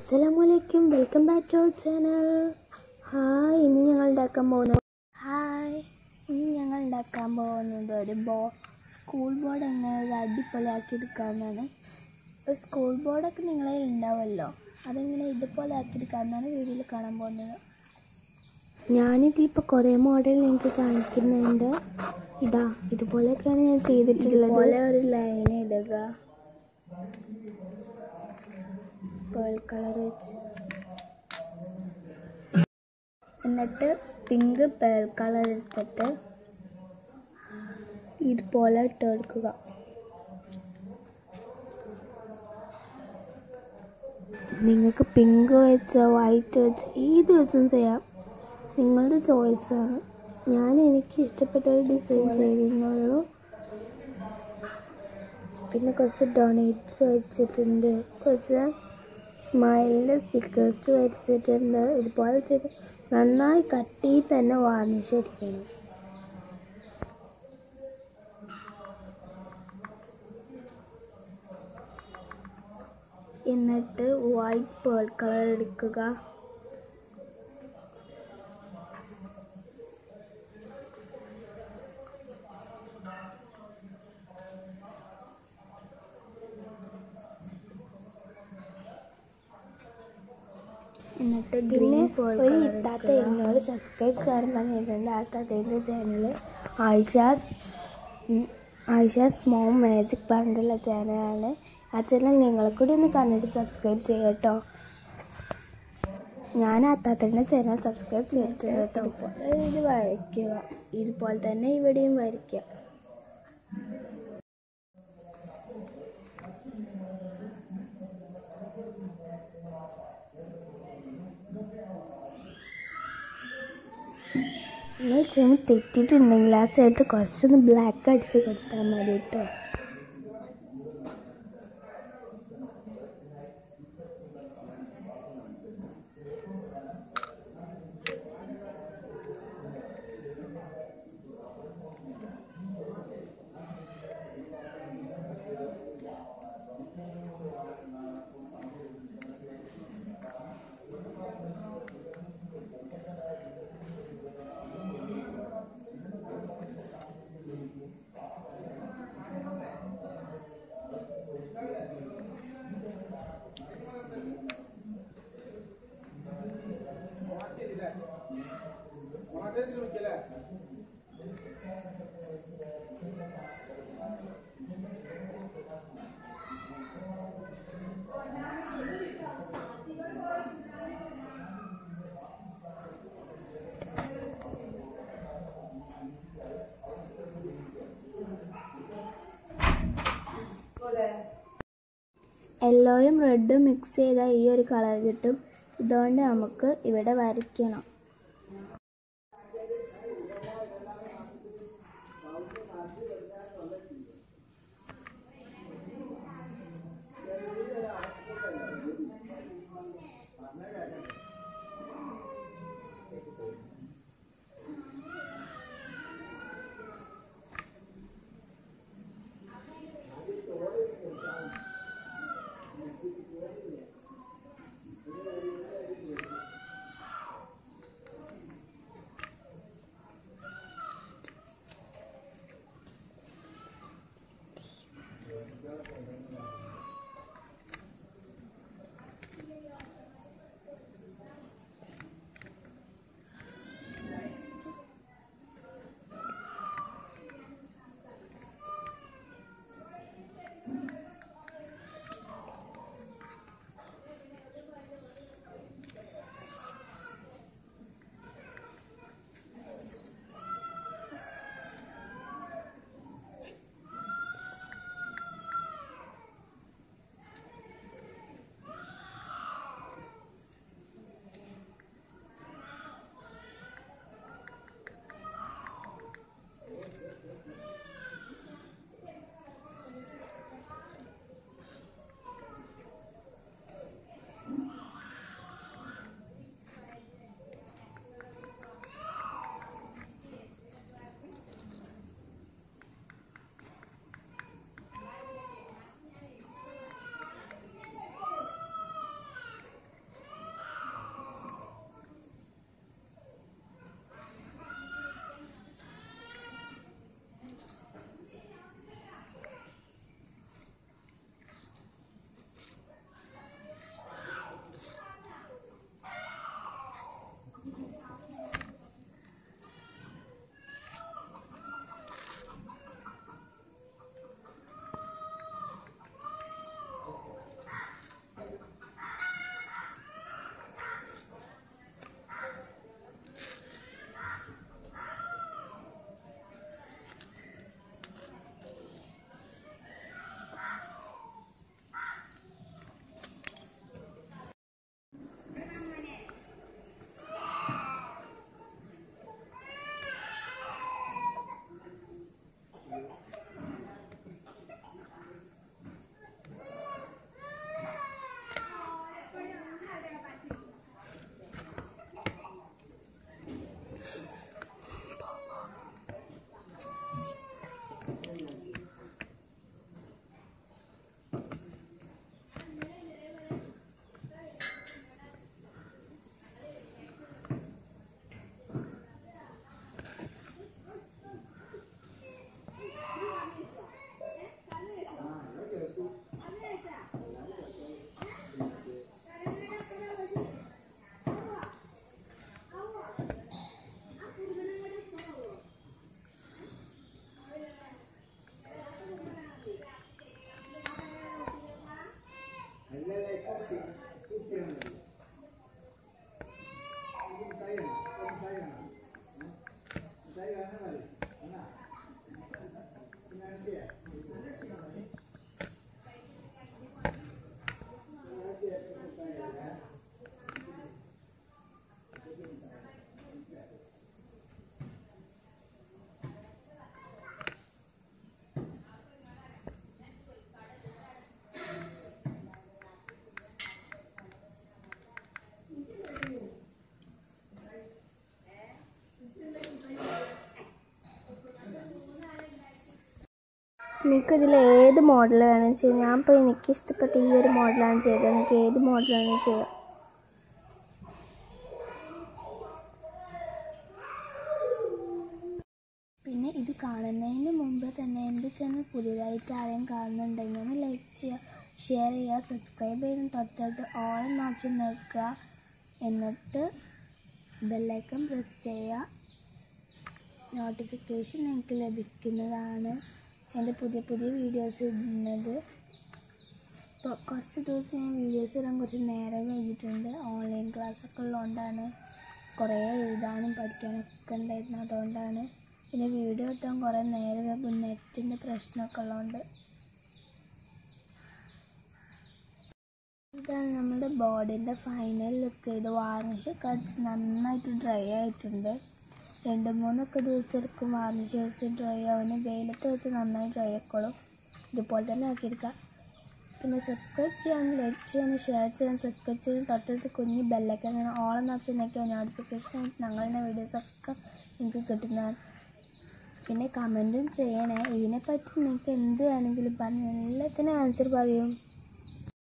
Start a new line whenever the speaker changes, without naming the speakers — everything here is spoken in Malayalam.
അസ്സലാമലൈക്കും welcome back to channel hi ഇന്ന് ഞങ്ങൾ ഉണ്ടാക്കാൻ പോകുന്നത് ഹായ് ഇന്ന് ഞങ്ങൾ ഉണ്ടാക്കാൻ പോകുന്നത് ഒരു ബോ സ്കൂൾ ബോർഡ് എങ്ങനെ ഒരു അടിപൊളിയാക്കി എടുക്കാമെന്നാണ് ഒരു സ്കൂൾ ബോർഡൊക്കെ നിങ്ങളെ ഉണ്ടാവുമല്ലോ അതെങ്ങനെ ഇതുപോലെ ആക്കിയെടുക്കാമെന്നാണ് വീഡിയോയിൽ കാണാൻ പോകുന്നത് ഞാനിതിലിപ്പോൾ കുറേ മോഡൽ നിങ്ങൾക്ക് കാണിക്കുന്നുണ്ട് ഇതാ ഇതുപോലെയൊക്കെയാണ് ഞാൻ ചെയ്തിട്ടുള്ളത് ഇതുപോലെ ഒരു ലൈൻ ഇടുക പേൾ കളർ വെച്ച് എന്നിട്ട് പിങ്ക് പേൾ കളർ എടുത്തിട്ട് ഇതുപോലെ ഇട്ട് കൊടുക്കുക നിങ്ങൾക്ക് പിങ്ക് വെച്ചോ വൈറ്റ് വെച്ചോ ഏത് വെച്ചും ചെയ്യാം നിങ്ങളുടെ ചോയ്സാണ് ഞാൻ എനിക്ക് ഇഷ്ടപ്പെട്ട ഒരു ഡിസൈൻ ചെയ്തിരുന്നുള്ളൂ പിന്നെ കുറച്ച് ഡൊണേറ്റ്സ് വെച്ചിട്ടുണ്ട് കുറച്ച് സ്മൈലിൻ്റെ സ്റ്റിക്കേഴ്സ് വരച്ചിട്ടുണ്ട് ഇതുപോലെ ചെയ്ത് നന്നായി കട്ടി തന്നെ വാർണിഷ് അടിക്കണം എന്നിട്ട് വൈറ്റ് പേൾ കളർ എടുക്കുക എന്നിട്ട് പിന്നെ ഒരു ഇത്താത്ത എന്നോട് സബ്സ്ക്രൈബ് ചെയ്യാൻ പറഞ്ഞിട്ടുണ്ട് ആ താത്തേൻ്റെ ചാനൽ ആയിഷാസ് ഉം, ആയിഷാസ് മോം മാജിക് പറഞ്ഞിട്ടുള്ള ചാനലാണ് ആ ചാനൽ നിങ്ങളെ കൂടി ഒന്ന് കണ്ടിട്ട് സബ്സ്ക്രൈബ് ചെയ്യുക കേട്ടോ ഞാൻ ആ താത്തേൻ്റെ ചാനൽ സബ്സ്ക്രൈബ് ചെയ്തിട്ടുണ്ട് കേട്ടോ ഇത് വരയ്ക്കുക ഇതുപോലെ തന്നെ ഇവിടെയും വരയ്ക്കുക നിങ്ങൾ ചെയ്യുമ്പോൾ തെറ്റിയിട്ടുണ്ടെങ്കിൽ ആ സ്ഥലത്ത് കുറച്ചൊന്ന് ബ്ലാക്ക് അടിച്ച് കൊടുത്താൽ മതി കേട്ടോ യെല്ലോയും റെഡും മിക്സ് ചെയ്താൽ ഈ ഒരു കളർ കിട്ടും ഇതുകൊണ്ട് നമുക്ക് ഇവിടെ വരയ്ക്കണം നിങ്ങൾക്ക് ഇതിൽ ഏത് മോഡൽ വേണമെന്ന് ചെയ്യാം ഞാൻ ഇപ്പോൾ എനിക്ക് ഇഷ്ടപ്പെട്ട ഈ ഒരു മോഡലാണ് ചെയ്തത് നിങ്ങൾക്ക് ഏത് മോഡലാണ് ചെയ്യാം പിന്നെ ഇത് കാണുന്നതിന് മുമ്പ് തന്നെ എൻ്റെ ചാനൽ പുതിയതായിട്ട് ആരെയും കാണുന്നുണ്ടെങ്കിൽ ഒന്ന് ലൈക്ക് ചെയ്യുക ഷെയർ ചെയ്യുക സബ്സ്ക്രൈബ് ചെയ്യുന്ന തൊട്ടടുത്ത് ഓൾ എന്ന ഓപ്ഷൻ നോക്കുക എന്നിട്ട് ബെല്ലൈക്കൺ പ്രസ് ചെയ്യുക നോട്ടിഫിക്കേഷൻ നിങ്ങൾക്ക് ലഭിക്കുന്നതാണ് എൻ്റെ പുതിയ പുതിയ വീഡിയോസ് ഇടുന്നത് ഇപ്പോൾ കുറച്ച് ദിവസം ഞാൻ വീഡിയോസ് ഇടാൻ കുറച്ച് നേരം കഴിഞ്ഞിട്ടുണ്ട് ഓൺലൈൻ ക്ലാസ്സൊക്കെ ഉള്ളതുകൊണ്ടാണ് കുറേ എഴുതാനും പഠിക്കാനൊക്കെ ഉണ്ടായിരുന്നു അതുകൊണ്ടാണ് പിന്നെ വീഡിയോ ഇട്ടാൻ കുറേ നേരം നെറ്റിൻ്റെ പ്രശ്നമൊക്കെ ഉള്ളതുകൊണ്ട് ഇതാണ് നമ്മുടെ ബോർഡിൻ്റെ ഫൈനൽ ലുക്ക് ഇത് വാർണിഷ് കട്ട്സ് നന്നായിട്ട് ഡ്രൈ ആയിട്ടുണ്ട് രണ്ട് മൂന്നൊക്കെ ദിവസം എടുക്കും വാർണിഷ് വെച്ച് ഡ്രൈ ആവുന്ന വെയിലത്ത് വെച്ച് നന്നായി ഡ്രൈ ആയിക്കോളും ഇതുപോലെ തന്നെ ആക്കിയെടുക്കുക പിന്നെ സബ്സ്ക്രൈബ് ചെയ്യാനും ലൈക്ക് ചെയ്യാനും ഷെയർ ചെയ്യാനും സബ്സ്ക്രൈബ് ചെയ്യാനും തൊട്ടടുത്ത് കുഞ്ഞ് ബെല്ലൊക്കെ അങ്ങനെ ഓളം ഓപ്ഷൻ നോക്കിയാൽ നോട്ടിഫിക്കേഷൻ ഞങ്ങളുടെ വീഡിയോസൊക്കെ നിങ്ങൾക്ക് കിട്ടുന്നതാണ് പിന്നെ കമൻറ്റും ചെയ്യണേ ഇതിനെപ്പറ്റി നിങ്ങൾക്ക് എന്ത് വേണമെങ്കിലും പറഞ്ഞ് എല്ലാത്തിനും ആൻസർ പറയും